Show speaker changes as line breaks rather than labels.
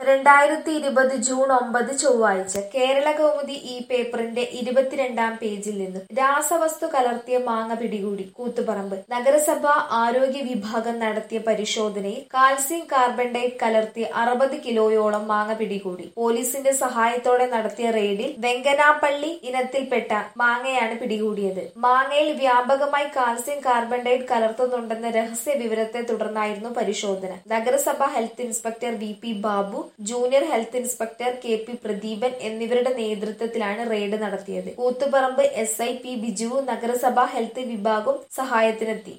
രണ്ടായിരത്തി ഇരുപത് ജൂൺ ഒമ്പത് ചൊവ്വാഴ്ച കേരള കൗമുദി ഈ പേപ്പറിന്റെ ഇരുപത്തിരണ്ടാം പേജിൽ നിന്നും രാസവസ്തു കലർത്തിയ മാങ്ങ പിടികൂടി കൂത്തുപറമ്പ് നഗരസഭ ആരോഗ്യ വിഭാഗം നടത്തിയ പരിശോധനയിൽ കാൽസ്യം കാർബൺഡൈറ്റ് കലർത്തിയ അറുപത് കിലോയോളം മാങ്ങ പിടികൂടി പോലീസിന്റെ സഹായത്തോടെ നടത്തിയ റെയ്ഡിൽ വെങ്കനാപ്പള്ളി ഇനത്തിൽപ്പെട്ട മാങ്ങയാണ് പിടികൂടിയത് മാങ്ങയിൽ വ്യാപകമായി കാൽസ്യം കാർബൺഡൈറ്റ് കലർത്തുന്നുണ്ടെന്ന രഹസ്യ വിവരത്തെ തുടർന്നായിരുന്നു പരിശോധന നഗരസഭ health inspector V P Babu junior health inspector K P Pradeepan എന്നിവരുടെ നേതൃത്വത്തിലാണ് റെയ്ഡ് നടത്തിയത് കൂത്തുപറമ്പ് എസ് ഐ പി ബിജുവും നഗരസഭ ഹെൽത്ത് വിഭാഗം സഹായത്തിനെത്തി